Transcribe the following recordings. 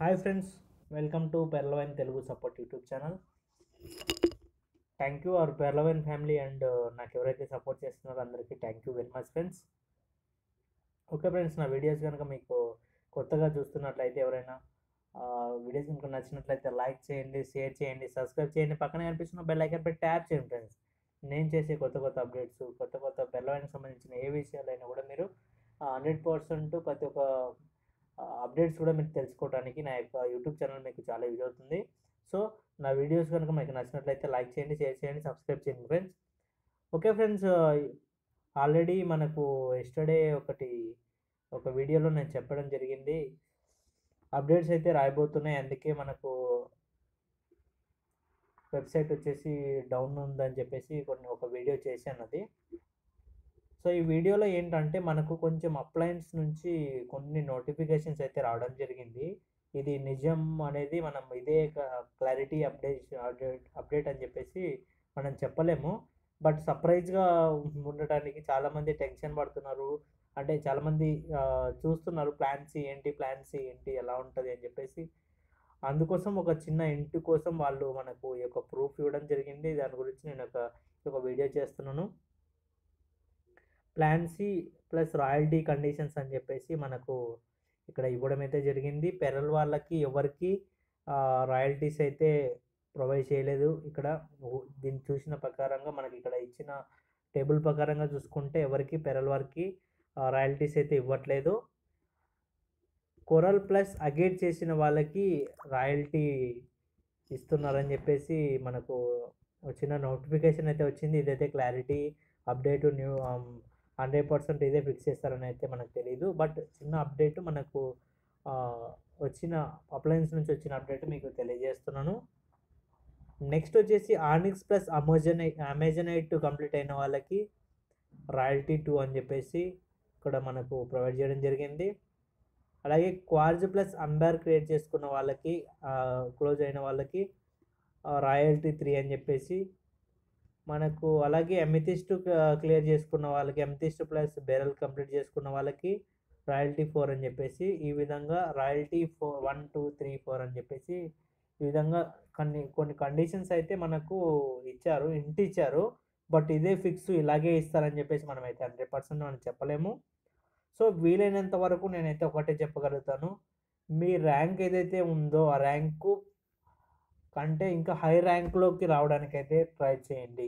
Hi friends welcome to Pearlvine Telugu support YouTube channel thank you our Pearlvine family and నాకు ఎవరైతే support చేస్తున్నారో అందరికీ thank you very much friends okay friends నా videos కనుక మీకు కొత్తగా చూస్తున్నట్లయితే ఎవరైనా వీడియోస్ మీకు నచ్చినట్లయితే లైక్ చేయండి షేర్ చేయండి సబ్స్క్రైబ్ చేయండి పక్కన కనిపిస్తున్న బెల్ ఐకన్ పెట్టి ట్యాప్ చేయండి ఫ్రెండ్స్ నేను చేసే కొత్త కొత్త అప్డేట్స్ కొత్త కొత్త బెల్లవైన్కి సంబంధించిన ఏ విషయాలైనా కూడా మీరు హండ్రెడ్ పర్సెంట్ ప్రతి ఒక్క అప్డేట్స్ కూడా మీరు తెలుసుకోవడానికి నా యొక్క యూట్యూబ్ ఛానల్ మీకు చాలా యూజ్ అవుతుంది సో నా వీడియోస్ కనుక మీకు నచ్చినట్లయితే లైక్ చేయండి షేర్ చేయండి సబ్స్క్రైబ్ చేయండి ఫ్రెండ్స్ ఓకే ఫ్రెండ్స్ ఆల్రెడీ మనకు ఎస్టర్డే ఒకటి ఒక వీడియోలో నేను చెప్పడం జరిగింది అప్డేట్స్ అయితే రాయబోతున్నాయి అందుకే మనకు వెబ్సైట్ వచ్చేసి డౌన్ ఉందని చెప్పేసి కొన్ని ఒక వీడియో చేశాను అది సో ఈ వీడియోలో ఏంటంటే మనకు కొంచెం అప్లయన్స్ నుంచి కొన్ని నోటిఫికేషన్స్ అయితే రావడం జరిగింది ఇది నిజం అనేది మనం ఇదే క్లారిటీ అప్డేట్ అప్డేట్ అప్డేట్ అని చెప్పేసి మనం చెప్పలేము బట్ సర్ప్రైజ్గా ఉండటానికి చాలామంది టెన్షన్ పడుతున్నారు అంటే చాలామంది చూస్తున్నారు ప్లాన్స్ ఏంటి ప్లాన్స్ ఏంటి ఎలా ఉంటుంది అని చెప్పేసి అందుకోసం ఒక చిన్న ఇంటి కోసం వాళ్ళు మనకు ఈ యొక్క ప్రూఫ్ ఇవ్వడం జరిగింది దాని గురించి నేను ఒక ఒక వీడియో చేస్తున్నాను plan C plus royalty conditions అని చెప్పేసి మనకు ఇక్కడ ఇవ్వడం అయితే జరిగింది పెరల్ వాళ్ళకి ఎవరికి రాయల్టీస్ అయితే ప్రొవైడ్ చేయలేదు ఇక్కడ దీన్ని చూసిన ప్రకారంగా మనకి ఇక్కడ ఇచ్చిన టేబుల్ ప్రకారంగా చూసుకుంటే ఎవరికి పెరల్ వారికి రాయల్టీస్ అయితే ఇవ్వట్లేదు కొరల్ ప్లస్ అగేట్ చేసిన వాళ్ళకి రాయల్టీ ఇస్తున్నారని చెప్పేసి మనకు వచ్చిన నోటిఫికేషన్ అయితే వచ్చింది ఇదైతే clarity update new hundred percent ఇదే ఫిక్స్ చేస్తారని అయితే మనకు తెలియదు బట్ చిన్న అప్డేట్ మనకు వచ్చిన అప్లయన్స్ నుంచి వచ్చిన అప్డేట్ మీకు తెలియజేస్తున్నాను నెక్స్ట్ వచ్చేసి onyx plus Amazon amazonite complete అయిన వాళ్ళకి రాయల్టీ టూ అని చెప్పేసి ఇక్కడ మనకు ప్రొవైడ్ చేయడం జరిగింది అలాగే క్వార్జ్ ప్లస్ అంబర్ క్రియేట్ చేసుకున్న వాళ్ళకి క్లోజ్ అయిన వాళ్ళకి రాయల్టీ త్రీ అని చెప్పేసి మనకు అలాగే ఎమితిస్ట్ క్లియర్ చేసుకున్న వాళ్ళకి ఎమితిస్ట్ ప్లస్ బెరల్ కంప్లీట్ చేసుకున్న వాళ్ళకి రాయల్టీ ఫోర్ అని చెప్పేసి ఈ విధంగా royalty four one two three four అని చెప్పేసి ఈ విధంగా కొన్ని కొన్ని కండిషన్స్ అయితే మనకు ఇచ్చారు ఇంటి ఇచ్చారు బట్ ఇదే ఫిక్స్ ఇలాగే ఇస్తారని చెప్పేసి మనం అయితే హండ్రెడ్ పర్సెంట్ మనం చెప్పలేము సో వీలైనంత వరకు నేనైతే ఒకటే చెప్పగలుగుతాను మీ ర్యాంక్ ఏదైతే ఉందో ఆ ర్యాంకు కంటే ఇంకా హై ర్యాంక్లోకి రావడానికి అయితే ట్రై చేయండి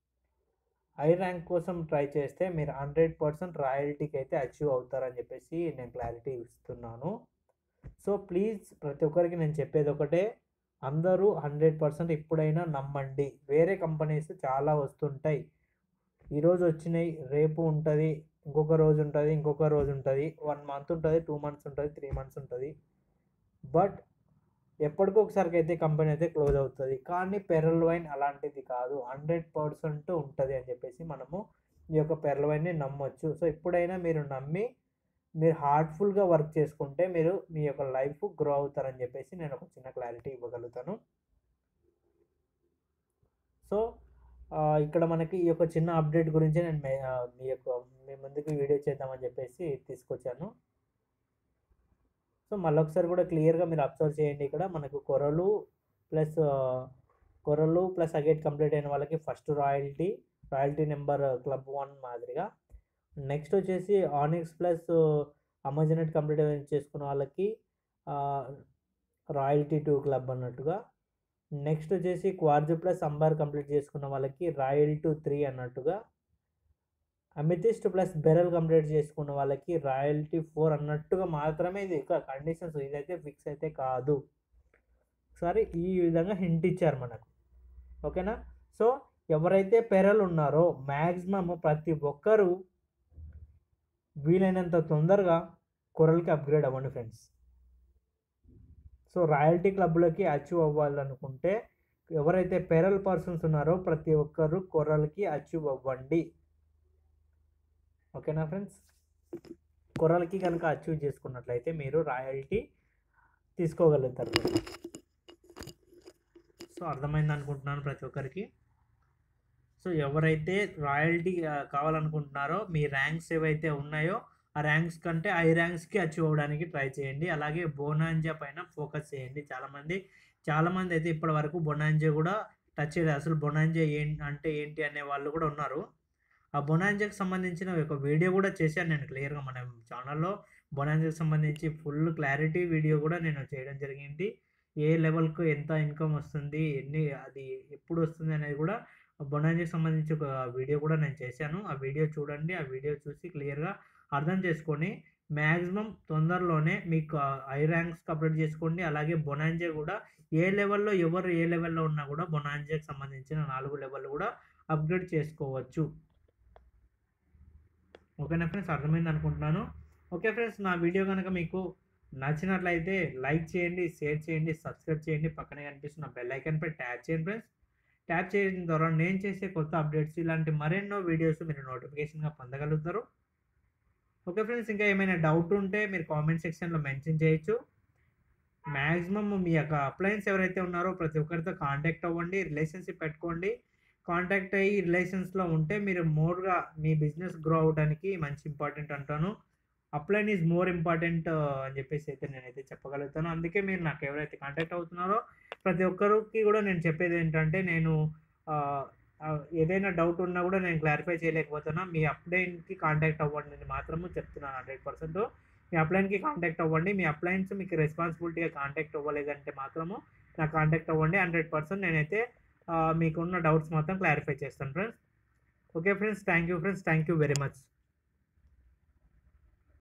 హై ర్యాంక్ కోసం ట్రై చేస్తే మీరు హండ్రెడ్ పర్సెంట్ రాయల్టీకి అయితే అచీవ్ అవుతారని చెప్పేసి నేను క్లారిటీ ఇస్తున్నాను సో ప్లీజ్ ప్రతి ఒక్కరికి నేను చెప్పేది ఒకటే అందరూ హండ్రెడ్ పర్సెంట్ ఇప్పుడైనా నమ్మండి వేరే కంపెనీస్ చాలా వస్తుంటాయి ఈరోజు వచ్చినాయి రేపు ఉంటుంది ఇంకొక రోజు ఉంటుంది ఇంకొక రోజు ఉంటుంది వన్ మంత్ ఉంటుంది టూ మంత్స్ ఉంటుంది త్రీ మంత్స్ ఉంటుంది బట్ ఎప్పటికో ఒకసారికి అయితే కంపెనీ అయితే క్లోజ్ అవుతుంది కానీ పెరల్ వైన్ అలాంటిది కాదు హండ్రెడ్ పర్సెంట్ ఉంటుంది అని చెప్పేసి మనము ఈ యొక్క పెరల్ వైన్ని నమ్మొచ్చు సో ఎప్పుడైనా మీరు నమ్మి మీరు హార్ట్ఫుల్గా వర్క్ చేసుకుంటే మీరు మీ యొక్క లైఫ్ గ్రో అవుతారని చెప్పేసి నేను ఒక చిన్న క్లారిటీ ఇవ్వగలుగుతాను సో ఇక్కడ మనకి ఈ యొక్క చిన్న అప్డేట్ గురించి నేను మీ యొక్క మీ ముందుకు వీడియో చేద్దామని చెప్పేసి తీసుకొచ్చాను సో మళ్ళొకసారి కూడా క్లియర్గా మీరు అబ్జర్వ్ చేయండి ఇక్కడ మనకు coral plus coral plus agate complete అయిన వాళ్ళకి first royalty royalty number club one మాదిరిగా నెక్స్ట్ వచ్చేసి ఆనిక్స్ ప్లస్ అమెజానెట్ కంప్లీట్ చేసుకున్న వాళ్ళకి రాయల్టీ టూ క్లబ్ అన్నట్టుగా నెక్స్ట్ వచ్చేసి క్వార్జ్ ప్లస్ అంబార్ కంప్లీట్ చేసుకున్న వాళ్ళకి రాయల్ టు త్రీ అన్నట్టుగా అమితిస్ట్ ప్లస్ బెరల్ కంప్లీట్ చేసుకున్న వాళ్ళకి రాయల్టీ ఫోర్ అన్నట్టుగా మాత్రమే ఇది ఇక కండిషన్స్ ఇదైతే ఫిక్స్ అయితే కాదు ఒకసారి ఈ విధంగా హింట్ ఇచ్చారు మనకు ఓకేనా సో ఎవరైతే పెరల్ ఉన్నారో మ్యాక్సిమమ్ ప్రతి ఒక్కరూ వీలైనంత తొందరగా కొరల్కి అప్గ్రేడ్ అవ్వండి ఫ్రెండ్స్ సో రాయల్టీ క్లబ్లోకి అచీవ్ అవ్వాలనుకుంటే ఎవరైతే పెరల్ పర్సన్స్ ఉన్నారో ప్రతి ఒక్కరు కొర్రలకి అచీవ్ అవ్వండి ఓకేనా ఫ్రెండ్స్ కొర్రలకి కనుక అచీవ్ చేసుకున్నట్లయితే మీరు రాయల్టీ తీసుకోగలుగుతారు సో అర్థమైంది అనుకుంటున్నాను ప్రతి ఒక్కరికి సో ఎవరైతే రాయల్టీ కావాలనుకుంటున్నారో మీ ర్యాంక్స్ ఏవైతే ఉన్నాయో ఆ ర్యాంక్స్ కంటే హై ర్యాంక్స్‌కి అచీవ్ అవ్వడానికి ట్రై చేయండి. అలాగే బొనాంజా పైన ఫోకస్ చేయండి. చాలామంది చాలామంది అయితే ఇప్పటివరకు బొనాంజా గూడా టచ్ చేయలేదు. అసలు బొనాంజా ఏం అంటే ఏంటి అనే వాళ్ళు గూడా ఉన్నారు. ఆ బొనాంజాకి సంబంధించిన ఒక వీడియో గూడా చేశాను నేను క్లియర్‌గా మన ఛానల్‌లో బొనాంజాకి సంబంధించి ఫుల్ క్లారిటీ వీడియో గూడా నేను చేయడం జరిగింది. ఏ లెవెల్‌కు ఎంత ఇన్‌కమ్ వస్తుంది, ఎన్ని అది ఎప్పుడు వస్తుంది అనేది గూడా బొనాంజాకి సంబంధించి ఒక వీడియో గూడా నేను చేశాను. ఆ వీడియో చూడండి. ఆ వీడియో చూసి క్లియర్‌గా అర్థం చేసుకొని మాక్సిమం తొందరలోనే మీకు హై ర్యాంక్స్‌కి అప్‌గ్రేడ్ చేసుకోండి. అలాగే బొనాంజా గూడా ఏ లెవెల్‌లో ఎవరు ఏ లెవెల్‌లో ఉన్నా గూడా బొనాంజాకి సంబంధించిన 4 లెవెల్‌లు గూడా అప్‌గ్రేడ్ చేసుకోవచ్చు. ఓకేనా ఫ్రెండ్స్ అర్థమైంది అనుకుంటున్నాను. ఓకే ఫ్రెండ్స్ నా వీడియో గనుక మీకు నచ్చినట్లయితే లైక్ చేయండి, షేర్ చేయండి, సబ్స్క్రైబ్ చేయండి. పక్కనే కనిపిస్తున్న బెల్ ఐకాన్‌పై ట్యాప్ చేయండి ఫ్రెండ్స్. ట్యాప్ చేయడం ద్వారా నేను చేసే కొత్త అప్డేట్స్ ఇలాంటి మరెన్నో వీడియోస్ మీరు నోటిఫికేషన్‌గా పొందగలుగుతారు. ఓకే ఫ్రెండ్స్ ఇంకా ఏమైనా డౌట్ ఉంటే మీరు కామెంట్ సెక్షన్‌లో మెన్షన్ చేయొచ్చు. మాక్సిమం మీ యొక్క అప్లయన్స్ ఎవరైతే ఉన్నారో ప్రతి ఒక్కరితో కాంటాక్ట్ అవ్వండి. రిలేషన్‌షిప్ పెట్టుకోండి. కాంటాక్ట్ అయ్యి రిలేషన్స్‌లో ఉంటే మీరు మోర్‌గా మీ బిజినెస్ గ్రో అవ్వడానికి మంచి ఇంపార్టెంట్ అంటాను. అప్లైన్ ఈజ్ మోర్ ఇంపార్టెంట్ అని చెప్పేసి అయితే నేనైతే చెప్పగలుగుతాను. అందుకే మీరు నాకు ఎవరైతే కాంటాక్ట్ అవుతున్నారో ప్రతి ఒక్కరికి గూడా నేను చెప్పేది ఏంటంటే నేను ఆహ్, ఆహ్, ఏదైనా డౌట్ ఉన్నా గూడా నేను క్లారిఫై చేయలేకపోతున్నా. మీ అప్లైన్‌కి కాంటాక్ట్ అవ్వండి అని మాత్రము చెప్తున్నాను 100%. మీ అప్లైన్‌కి కాంటాక్ట్ అవ్వండి. మీ అప్లయన్స్ మీకు రెస్పాన్సిబిలిటీగా కాంటాక్ట్ అవ్వలేదంటే మాత్రము నాకు కాంటాక్ట్ అవ్వండి. 100% నేనైతే ఆహ్, మీకున్న డౌట్స్ మొత్తం క్లారిఫై చేస్తాను friends. Okay friends. Thank you friends. Thank you very much.